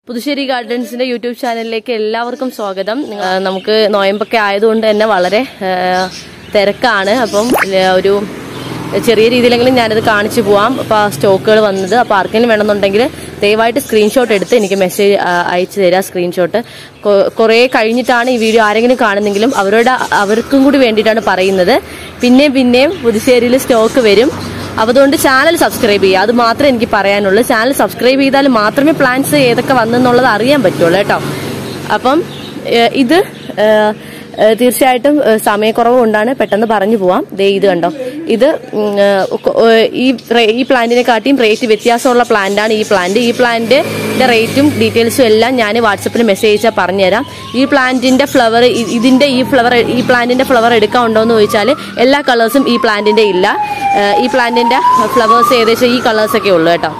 Puthussery ഗാർഡൻസിന്റെ YouTube ചാനലിലേക്ക് എല്ലാവർക്കും സ്വാഗതം ആ, നമുക്ക് നോയമ്പൊക്കെ ആയതുകൊണ്ട് തന്നെ വളരെ ആ, തിരക്കാണ് അപ്പം ആ, ഒരു ചെറിയ രീതിയിലെങ്കിലും ഞാനത് കാണിച്ചു പോവാം അപ്പോൾ ആ സ്റ്റോക്കുകൾ വന്നത് അപ്പോൾ ആർക്കെങ്കിലും വേണമെന്നുണ്ടെങ്കിൽ ദയവായിട്ട് സ്ക്രീൻഷോട്ട് എടുത്ത് എനിക്ക് മെസ്സേജ് അയച്ചു തരാം സ്ക്രീൻഷോട്ട് കുറേ കഴിഞ്ഞിട്ടാണ് ഈ വീഡിയോ ആരെങ്കിലും കാണുന്നെങ്കിലും അവരോട് അവർക്കും കൂടി വേണ്ടിയിട്ടാണ് പറയുന്നത് പിന്നെയും പിന്നെയും പുതുശ്ശേരിയിൽ സ്റ്റോക്ക് വരും അപ്പൊ അതുകൊണ്ട് ചാനൽ സബ്സ്ക്രൈബ് ചെയ്യുക അത് മാത്രമേ എനിക്ക് പറയാനുള്ളൂ ചാനൽ സബ്സ്ക്രൈബ് ചെയ്താൽ മാത്രമേ പ്ലാൻസ് ഏതൊക്കെ വന്നെന്നുള്ളത് അറിയാൻ പറ്റുള്ളൂ കേട്ടോ അപ്പം ഏഹ്, ഇത് ഏഹ്, ഏഹ്, തീർച്ചയായിട്ടും ഏഹ്, സമയക്കുറവ് കൊണ്ടാണ് പെട്ടെന്ന് പറഞ്ഞു പോവാം ദേ ഇത് കണ്ടോ ഇത് ഉം, ഏഹ്, കൊ- ഏഹ്, ഈ റേ- ഈ പ്ലാന്റിനെ കാട്ടിയും റേറ്റ് വ്യത്യാസമുള്ള പ്ലാന്റാണ് ഈ പ്ലാന്റ് ഈ പ്ലാന്റിന്റെ റേറ്റും ഡീറ്റെയിൽസും എല്ലാം ഞാൻ വാട്സപ്പിൽ മെസ്സേജ് അയച്ചാൽ പറഞ്ഞുതരാം ഈ പ്ലാന്റിന്റെ ഫ്ലവർ ഇതിന്റെ ഈ ഫ്ലവർ ഈ പ്ലാന്റിന്റെ ഫ്ലവർ എടുക്കാൻ ഉണ്ടോ എന്ന് ചോദിച്ചാൽ എല്ലാ കളേഴ്സും ഈ പ്ലാന്റിന്റെ ഇല്ല ഏഹ്, ഈ പ്ലാന്റിന്റെ ഫ്ലവേഴ്സ് ഏകദേശം ഈ കളേഴ്സ് ഒക്കെ ഉള്ളു കേട്ടോ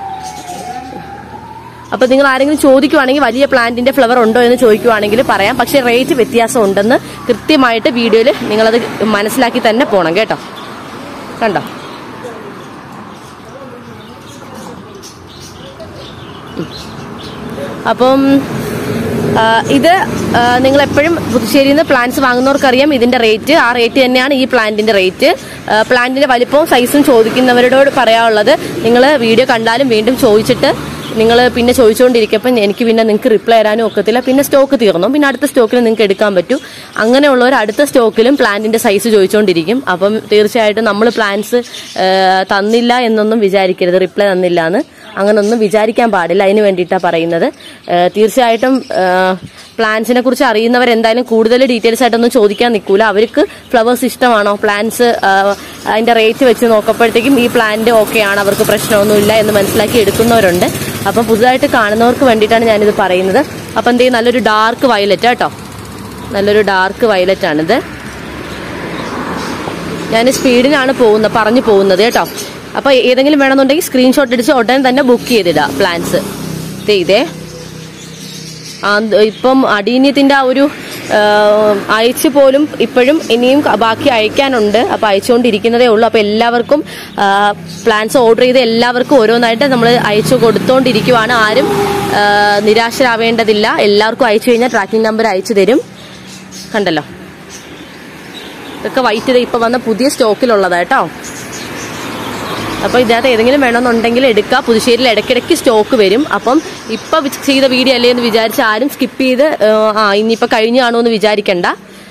അപ്പൊ നിങ്ങൾ ആരെങ്കിലും ചോദിക്കുവാണെങ്കിൽ വലിയ പ്ലാന്റിന്റെ ഫ്ലവർ ഉണ്ടോ എന്ന് ചോദിക്കുവാണെങ്കിൽ പറയാം പക്ഷെ റേറ്റ് വ്യത്യാസം ഉണ്ടെന്ന് കൃത്യമായിട്ട് വീഡിയോയിൽ നിങ്ങളത് മനസ്സിലാക്കി തന്നെ പോണം കേട്ടോ കണ്ടോ ഉം. അപ്പം ആ, ഇത് നിങ്ങൾ എപ്പോഴും പുതുശ്ശേരിയിൽ നിന്ന് പ്ലാന്റ്സ് വാങ്ങുന്നവർക്കറിയാം ഇതിന്റെ റേറ്റ് ആ റേറ്റ് തന്നെയാണ് ഈ പ്ലാന്റിന്റെ റേറ്റ് പ്ലാന്റിന്റെ വലിപ്പവും സൈസും ചോദിക്കുന്നവരോട് പറയാനുള്ളത് നിങ്ങൾ വീഡിയോ കണ്ടാലും വീണ്ടും ചോദിച്ചിട്ട് നിങ്ങൾ പിന്നെ ചോദിച്ചുകൊണ്ടിരിക്കുമ്പോൾ എനിക്ക് പിന്നെ നിങ്ങൾക്ക് റിപ്ലൈ തരാനും ഒക്കത്തില്ല പിന്നെ സ്റ്റോക്ക് തീർന്നു പിന്നെ അടുത്ത സ്റ്റോക്കിൽ നിങ്ങൾക്ക് എടുക്കാൻ പറ്റൂ അങ്ങനെയുള്ളവർ അടുത്ത സ്റ്റോക്കിലും പ്ലാന്റിന്റെ സൈസ് ചോദിച്ചുകൊണ്ടിരിക്കും അപ്പം തീർച്ചയായിട്ടും നമ്മൾ പ്ലാന്റ്സ് തന്നില്ല എന്നൊന്നും വിചാരിക്കരുത് റിപ്ലൈ തന്നില്ല എന്ന് അങ്ങനൊന്നും വിചാരിക്കാൻ പാടില്ല അതിന് വേണ്ടിയിട്ടാണ് പറയുന്നത് ഏഹ് തീർച്ചയായിട്ടും പ്ലാന്റ്സിനെ കുറിച്ച് അറിയുന്നവർ എന്തായാലും കൂടുതൽ ഡീറ്റെയിൽസ് ആയിട്ടൊന്നും ചോദിക്കാൻ നിൽക്കൂല അവർക്ക് ഫ്ലവേഴ്സ് ഇഷ്ടമാണോ പ്ലാന്റ്സ് അതിന്റെ റേറ്റ് വെച്ച് നോക്കപ്പോഴത്തേക്കും ഈ പ്ലാന്റ് ഓക്കെ ആണ് അവർക്ക് പ്രശ്നമൊന്നുമില്ല എന്ന് മനസ്സിലാക്കി എടുക്കുന്നവരുണ്ട് അപ്പം പുതുതായിട്ട് കാണുന്നവർക്ക് വേണ്ടിയിട്ടാണ് ഞാനിത് പറയുന്നത് അപ്പം എന്ത് ചെയ്യും നല്ലൊരു ഡാർക്ക് വയലറ്റ് കേട്ടോ നല്ലൊരു ഡാർക്ക് വയലറ്റ് ആണിത് ഞാൻ സ്പീഡിനാണ് പോകുന്നത് പറഞ്ഞു പോകുന്നത് കേട്ടോ അപ്പൊ ഏതെങ്കിലും വേണമെന്നുണ്ടെങ്കിൽ സ്ക്രീൻഷോട്ട് അടിച്ച് ഉടനെ തന്നെ ബുക്ക് ചെയ്തിടുക പ്ലാൻസ് ഇതേ ആ, ഇപ്പം അടീന്യത്തിന്റെ ആ ഒരു ആ, അയച്ചു പോലും ഇപ്പോഴും ഇനിയും ക- ബാക്കി അയക്കാനുണ്ട് അപ്പൊ അയച്ചുകൊണ്ടിരിക്കുന്നതേ ഉള്ളൂ അപ്പൊ എല്ലാവർക്കും പ്ലാൻസ് ഓർഡർ ചെയ്ത് എല്ലാവർക്കും ഓരോന്നായിട്ട് നമ്മൾ അയച്ചു കൊടുത്തോണ്ടിരിക്കുവാണ് ആരും ആ, നിരാശരാവേണ്ടതില്ല എല്ലാവർക്കും അയച്ചു കഴിഞ്ഞാൽ ട്രാക്കിംഗ് നമ്പർ അയച്ചു തരും കണ്ടല്ലോ ഇതൊക്കെ വൈറ്റ് ഇപ്പൊ വന്ന പുതിയ സ്റ്റോക്കിലുള്ളതാ കേട്ടോ അപ്പൊ ഇതിനകത്ത് ഏതെങ്കിലും വേണമെന്നുണ്ടെങ്കിൽ എടുക്കുക പുതുശ്ശേരിയിൽ ഇടയ്ക്കിടയ്ക്ക് സ്റ്റോക്ക് വരും അപ്പം ഇപ്പൊ വി- ചെയ്ത വീഡിയോ അല്ലേ എന്ന് വിചാരിച്ച് ആരും സ്കിപ്പ് ചെയ്ത് ഏഹ്, ആ ഇനിയിപ്പൊ കഴിഞ്ഞു കാണുമോ എന്ന് വിചാരിക്കണ്ട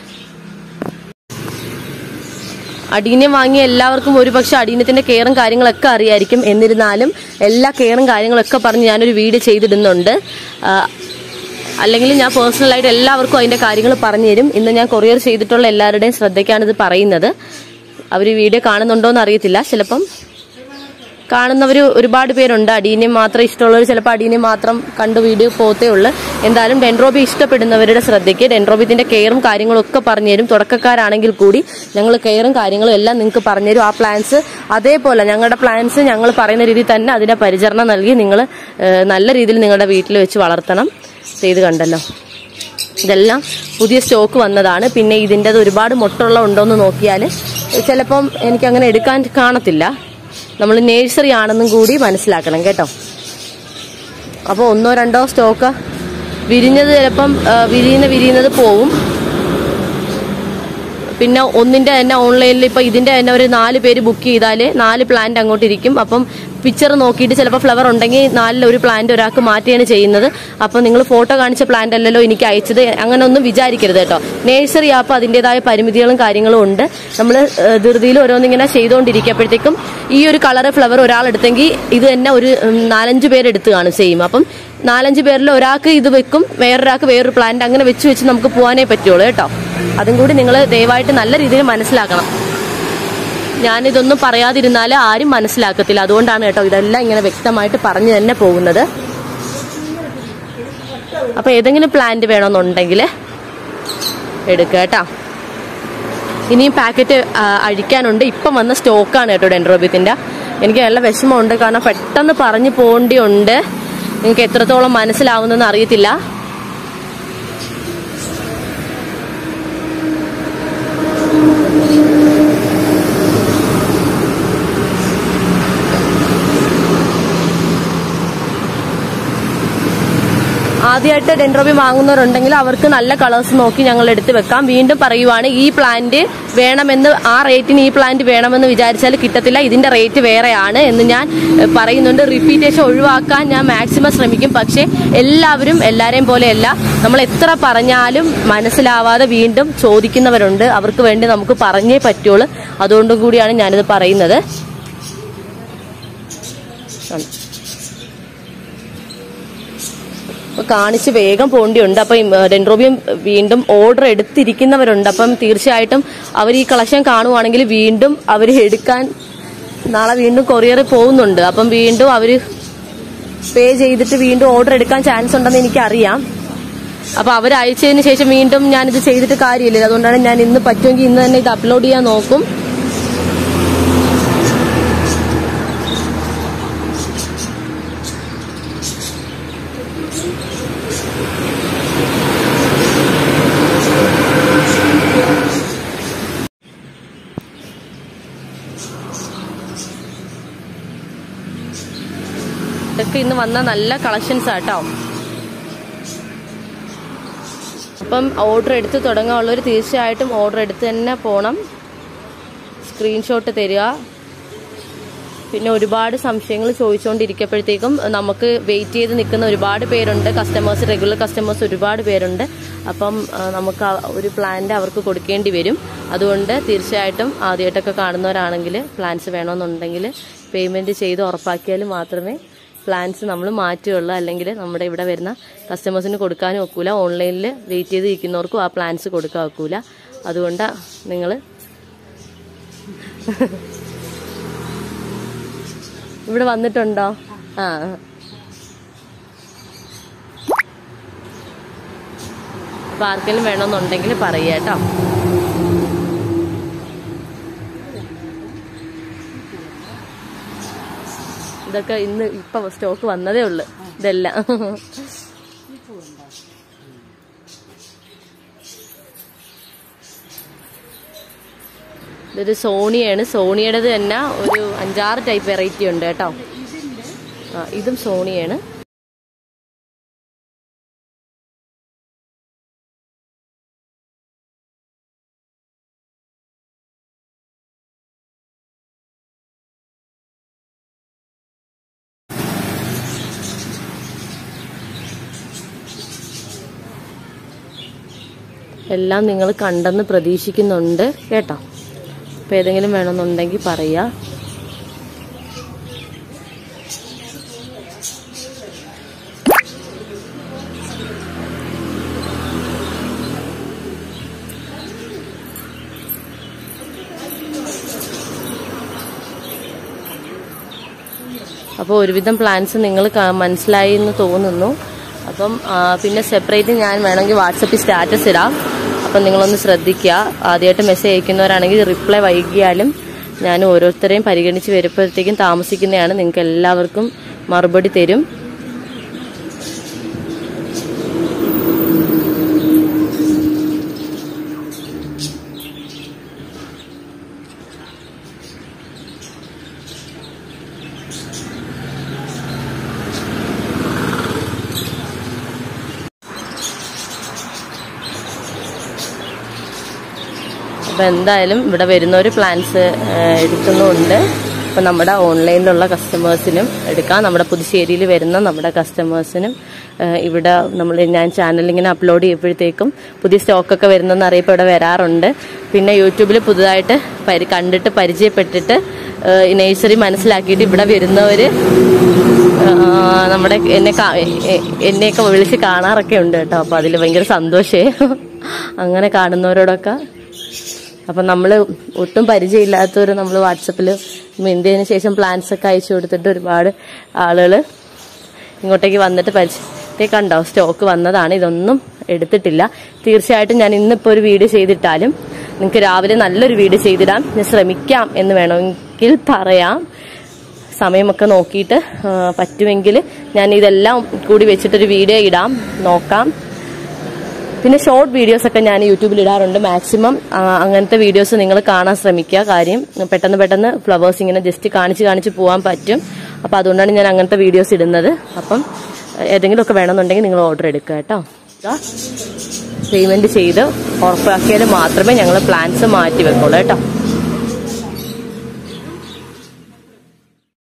അടീന്യം വാങ്ങിയ എല്ലാവർക്കും ഒരുപക്ഷെ അടീന്യത്തിന്റെ കെയറും കാര്യങ്ങളൊക്കെ അറിയായിരിക്കും എന്നിരുന്നാലും എല്ലാ കെയറും കാര്യങ്ങളൊക്കെ പറഞ്ഞ് ഞാനൊരു വീഡിയോ ചെയ്തിടുന്നുണ്ട് ആ, അല്ലെങ്കിൽ ഞാൻ പേഴ്സണലായിട്ട് എല്ലാവർക്കും അതിന്റെ കാര്യങ്ങൾ പറഞ്ഞു തരും ഇന്ന് ഞാൻ കൊറിയർ ചെയ്തിട്ടുള്ള എല്ലാവരുടെയും ശ്രദ്ധയ്ക്കാണ് ഇത് പറയുന്നത് അവർ വീഡിയോ കാണുന്നുണ്ടോ എന്ന് അറിയത്തില്ല ചിലപ്പം കാണുന്നവർ ഒരുപാട് പേരുണ്ട് അടീനം മാത്രം ഇഷ്ടമുള്ളവർ ചിലപ്പോൾ അടീനം മാത്രം കണ്ട് വീഡിയോ പോത്തേ ഉള്ളൂ എന്തായാലും ഡെൻഡ്രോബി ഇഷ്ടപ്പെടുന്നവരുടെ ശ്രദ്ധയ്ക്ക് ഡെൻഡ്രോബിത്തിന്റെ കെയറും കാര്യങ്ങളും ഒക്കെ പറഞ്ഞുതരും തുടക്കക്കാരാണെങ്കിൽ കൂടി ഞങ്ങൾ കെയറും കാര്യങ്ങളും എല്ലാം നിങ്ങൾക്ക് പറഞ്ഞുതരും ആ പ്ലാൻസ് അതേപോലെ ഞങ്ങളുടെ പ്ലാൻസ് ഞങ്ങൾ പറയുന്ന രീതിയിൽ തന്നെ അതിന്റെ പരിചരണം നൽകി നിങ്ങൾ നല്ല രീതിയിൽ നിങ്ങളുടെ വീട്ടിൽ വെച്ച് വളർത്തണം ചെയ്ത് കണ്ടല്ലോ ഇതെല്ലാം പുതിയ സ്റ്റോക്ക് വന്നതാണ് പിന്നെ ഇതിൻ്റെത് ഒരുപാട് മുട്ടുള്ള ഉണ്ടോയെന്ന് നോക്കിയാൽ ചിലപ്പം എനിക്ക് അങ്ങനെ എടുക്കാൻ കാണത്തില്ല നമ്മൾ നേഴ്സറി ആണെന്നും കൂടി മനസ്സിലാക്കണം കേട്ടോ അപ്പോൾ ഒന്നോ രണ്ടോ സ്റ്റോക്ക് വിരിഞ്ഞത് ചിലപ്പം ആ, വിരിയുന്ന വിരിയുന്നത് പോവും പിന്നെ ഒന്നിന്റെ തന്നെ ഓൺലൈനിൽ ഇപ്പൊ ഇതിന്റെ തന്നെ ഒരു നാല് പേര് ബുക്ക് ചെയ്താൽ നാല് പ്ലാന്റ് അങ്ങോട്ട് ഇരിക്കും അപ്പം പിക്ചർ നോക്കിയിട്ട് ചിലപ്പോൾ ഫ്ലവർ ഉണ്ടെങ്കിൽ നാലിൽ ഒരു പ്ലാന്റ് ഒരാൾക്ക് മാറ്റുകയാണ് ചെയ്യുന്നത് അപ്പം നിങ്ങൾ ഫോട്ടോ കാണിച്ച പ്ലാന്റ് അല്ലല്ലോ എനിക്ക് അയച്ചത് അങ്ങനെ ഒന്നും വിചാരിക്കരുത് കേട്ടോ നേഴ്സറി ആപ്പ് അതിൻ്റെതായ പരിമിതികളും കാര്യങ്ങളും ഉണ്ട് നമ്മൾ ധൃതിയിൽ ഓരോന്നിങ്ങനെ ചെയ്തുകൊണ്ടിരിക്കുമ്പോഴത്തേക്കും ഈ ഒരു കളർ ഫ്ലവർ ഒരാൾ എടുത്തെങ്കിൽ ഇത് തന്നെ ഒരു ഉം, നാലഞ്ച് പേരെടുത്ത് കാണും സെയിം അപ്പം നാലഞ്ച് പേരിൽ ഒരാൾക്ക് ഇത് വെക്കും വേറൊരാൾക്ക് വേറൊരു പ്ലാന്റ് അങ്ങനെ വെച്ച് വെച്ച് നമുക്ക് പോകാനേ പറ്റുള്ളൂ കേട്ടോ അതും കൂടി നിങ്ങൾ ദയവായിട്ട് നല്ല രീതിയിൽ മനസ്സിലാക്കണം ഞാനിതൊന്നും പറയാതിരുന്നാൽ ആരും മനസ്സിലാക്കത്തില്ല അതുകൊണ്ടാണ് കേട്ടോ ഇതെല്ലാം ഇങ്ങനെ വ്യക്തമായിട്ട് പറഞ്ഞു തന്നെ പോകുന്നത് അപ്പൊ ഏതെങ്കിലും പ്ലാന്റ് വേണമെന്നുണ്ടെങ്കിൽ എടുക്കുക കേട്ടോ ഇനിയും പാക്കറ്റ് അഴിക്കാനുണ്ട് ഇപ്പം വന്ന സ്റ്റോക്കാണ് കേട്ടോ ഡെൻഡ്രോബിത്തിന്റെ എനിക്ക് നല്ല വിഷമമുണ്ട് കാരണം പെട്ടെന്ന് പറഞ്ഞു പോകേണ്ടിയുണ്ട് നിങ്ങൾക്ക് എത്രത്തോളം മനസ്സിലാവുന്നെന്ന് അറിയത്തില്ല ആദ്യമായിട്ട് ഡെൻഡ്രോബിയം വാങ്ങുന്നവരുണ്ടെങ്കിൽ അവർക്ക് നല്ല കളേഴ്സ് നോക്കി ഞങ്ങൾ എടുത്ത് വെക്കാം വീണ്ടും പറയുവാണ് ഈ പ്ലാന്റ് വേണമെന്ന് ആ റേറ്റിന് ഈ പ്ലാന്റ് വേണമെന്ന് വിചാരിച്ചാൽ കിട്ടത്തില്ല ഇതിന്റെ റേറ്റ് വേറെയാണ് എന്ന് ഞാൻ ഏഹ്, പറയുന്നുണ്ട് റിപ്പീറ്റേഷൻ ഒഴിവാക്കാൻ ഞാൻ മാക്സിമം ശ്രമിക്കും പക്ഷേ എല്ലാവരും എല്ലാരെയും പോലെയല്ല നമ്മൾ എത്ര പറഞ്ഞാലും മനസ്സിലാവാതെ വീണ്ടും ചോദിക്കുന്നവരുണ്ട് അവർക്ക് വേണ്ടി നമുക്ക് പറഞ്ഞേ പറ്റുള്ളൂ അതുകൊണ്ടും കൂടിയാണ് ഞാനിത് പറയുന്നത് ആണ്. അപ്പൊ കാണിച്ച് വേഗം പോണ്ടിയുണ്ട് അപ്പൊ ഡെൻഡ്രോബിയം വീണ്ടും ഓർഡർ എടുത്തിരിക്കുന്നവരുണ്ട് അപ്പം തീർച്ചയായിട്ടും അവർ ഈ കളക്ഷൻ കാണുവാണെങ്കിൽ വീണ്ടും അവർ എടുക്കാൻ നാളെ വീണ്ടും കൊറിയർ പോകുന്നുണ്ട് അപ്പം വീണ്ടും അവര് പേ ചെയ്തിട്ട് വീണ്ടും ഓർഡർ എടുക്കാൻ ചാൻസ് ഉണ്ടെന്ന് എനിക്കറിയാം അപ്പൊ അവർ അയച്ചതിന് ശേഷം വീണ്ടും ഞാനിത് ചെയ്തിട്ട് കാര്യമില്ല അതുകൊണ്ടാണ് ഞാൻ ഇന്ന് പറ്റുമെങ്കിൽ ഇന്ന് തന്നെ ഇത് അപ്ലോഡ് ചെയ്യാൻ നോക്കും ഇതൊക്കെ ഇന്ന് വന്ന നല്ല കളക്ഷൻസ് ആട്ടോ അപ്പം ഓർഡർ എടുത്ത് തുടങ്ങാനുള്ളവർ തീർച്ചയായിട്ടും ഓർഡർ എടുത്ത് തന്നെ പോണം സ്ക്രീൻഷോട്ട് തരിക പിന്നെ ഒരുപാട് സംശയങ്ങൾ ചോദിച്ചുകൊണ്ടിരിക്കപ്പോഴത്തേക്കും നമുക്ക് വെയിറ്റ് ചെയ്ത് നിൽക്കുന്ന ഒരുപാട് പേരുണ്ട് കസ്റ്റമേഴ്സ് റെഗുലർ കസ്റ്റമേഴ്സ് ഒരുപാട് പേരുണ്ട് അപ്പം ആ, നമുക്ക് ആ ഒരു പ്ലാന്റ് അവർക്ക് കൊടുക്കേണ്ടി വരും അതുകൊണ്ട് തീർച്ചയായിട്ടും ആദ്യമായിട്ടൊക്കെ കാണുന്നവരാണെങ്കിൽ പ്ലാൻസ് വേണമെന്നുണ്ടെങ്കിൽ പേയ്മെന്റ് ചെയ്ത് ഉറപ്പാക്കിയാൽ മാത്രമേ പ്ലാൻസ് നമ്മൾ മാറ്റുകയുള്ളൂ അല്ലെങ്കിൽ നമ്മുടെ ഇവിടെ വരുന്ന കസ്റ്റമേഴ്സിന് കൊടുക്കാനും ഒക്കൂല ഓൺലൈനിൽ വെയിറ്റ് ചെയ്ത് ഇരിക്കുന്നവർക്കും ആ പ്ലാൻസ് കൊടുക്കാൻ ഒക്കൂല അതുകൊണ്ട് നിങ്ങൾ ഇവിടെ വന്നിട്ടുണ്ടോ ആ അപ്പൊ ആർക്കെങ്കിലും വേണമെന്നുണ്ടെങ്കിൽ പറയുക കേട്ടോ ഇതൊക്കെ ഇന്ന് ഇപ്പൊ സ്റ്റോക്ക് വന്നതേ ഉള്ളു ഇതെല്ലാം ഇതൊരു സോണിയാണ് സോണിയുടേത് തന്നെ ഒരു അഞ്ചാറ് ടൈപ്പ് വെറൈറ്റി ഉണ്ട് കേട്ടോ ആ ഇതും സോണിയാണ് എല്ലാം നിങ്ങൾ കണ്ടെന്ന് പ്രതീക്ഷിക്കുന്നുണ്ട് കേട്ടോ അപ്പോൾ ഏതെങ്കിലും വേണമെന്നുണ്ടെങ്കിൽ പറയുക അപ്പോൾ ഒരുവിധം പ്ലാൻസ് നിങ്ങൾ മനസ്സിലായി എന്ന് തോന്നുന്നു അപ്പം ആ, പിന്നെ സെപ്പറേറ്റ് ഞാൻ വേണമെങ്കിൽ വാട്സപ്പിൽ സ്റ്റാറ്റസ് ഇടാം അപ്പം നിങ്ങളൊന്ന് ശ്രദ്ധിക്കുക ആദ്യമായിട്ട് മെസ്സേജ് അയക്കുന്നവരാണെങ്കിൽ റിപ്ലൈ വൈകിയാലും ഞാൻ ഓരോരുത്തരെയും പരിഗണിച്ച് വരുമ്പോഴത്തേക്കും താമസിക്കുന്നതാണ് നിങ്ങൾക്ക് എല്ലാവർക്കും മറുപടി തരും അപ്പോൾ എന്തായാലും ഇവിടെ വരുന്നവർ പ്ലാൻസ് എടുക്കുന്നുണ്ട് അപ്പം നമ്മുടെ ഓൺലൈനിലുള്ള കസ്റ്റമേഴ്സിനും എടുക്കാം നമ്മുടെ പുതുശ്ശേരിയിൽ വരുന്ന നമ്മുടെ കസ്റ്റമേഴ്സിനും ഇവിടെ നമ്മൾ ഞാൻ ചാനൽ ഇങ്ങനെ അപ്ലോഡ് ചെയ്യുമ്പോഴത്തേക്കും പുതിയ സ്റ്റോക്കൊക്കെ വരുന്നെന്ന് അറിയപ്പോൾ ഇവിടെ വരാറുണ്ട് പിന്നെ യൂട്യൂബിൽ പുതുതായിട്ട് പരി കണ്ടിട്ട് പരിചയപ്പെട്ടിട്ട് നേഴ്സറി മനസ്സിലാക്കിയിട്ട് ഇവിടെ വരുന്നവർ നമ്മുടെ എന്നെ കാ- എ- എന്നെയൊക്കെ വിളിച്ച് കാണാറൊക്കെ ഉണ്ട് കേട്ടോ അപ്പോൾ അതിൽ ഭയങ്കര സന്തോഷേ അങ്ങനെ കാണുന്നവരോടൊക്കെ അപ്പം നമ്മൾ ഒട്ടും പരിചയമില്ലാത്തവർ നമ്മൾ വാട്സപ്പിൽ മിന്തിയതിന് ശേഷം പ്ലാൻസ് ഒക്കെ അയച്ചു കൊടുത്തിട്ട് ഒരുപാട് ആളുകൾ ഇങ്ങോട്ടേക്ക് വന്നിട്ട് പരിചയത്തെ കണ്ടോ സ്റ്റോക്ക് വന്നതാണ് ഇതൊന്നും എടുത്തിട്ടില്ല തീർച്ചയായിട്ടും ഞാൻ ഇന്നിപ്പോൾ ഒരു വീഡിയോ ചെയ്തിട്ടാലും നിങ്ങൾക്ക് രാവിലെ നല്ലൊരു വീഡിയോ ചെയ്തിടാം ഞാൻ ശ്രമിക്കാം എന്ന് വേണമെങ്കിൽ പറയാം സമയമൊക്കെ നോക്കിയിട്ട് ആ, പറ്റുമെങ്കിൽ ഞാൻ ഇതെല്ലാം കൂടി വെച്ചിട്ടൊരു വീഡിയോ ഇടാം നോക്കാം പിന്നെ ഷോർട്ട് വീഡിയോസ് ഒക്കെ ഞാൻ യൂട്യൂബിൽ ഇടാറുണ്ട് മാക്സിമം ആ, അങ്ങനത്തെ വീഡിയോസ് നിങ്ങൾ കാണാൻ ശ്രമിക്കുക കാര്യം പെട്ടെന്ന് പെട്ടെന്ന് ഫ്ലവേഴ്സ് ഇങ്ങനെ ജസ്റ്റ് കാണിച്ച് കാണിച്ച് പോകാൻ പറ്റും അപ്പം അതുകൊണ്ടാണ് ഞാൻ അങ്ങനത്തെ വീഡിയോസ് ഇടുന്നത് അപ്പം ഏതെങ്കിലുമൊക്കെ വേണമെന്നുണ്ടെങ്കിൽ നിങ്ങൾ ഓർഡർ എടുക്കുക കേട്ടോ പേയ്മെന്റ് ചെയ്ത് ഉറപ്പാക്കിയാൽ മാത്രമേ ഞങ്ങൾ പ്ലാൻസ് മാറ്റി വെക്കുള്ളൂ കേട്ടോ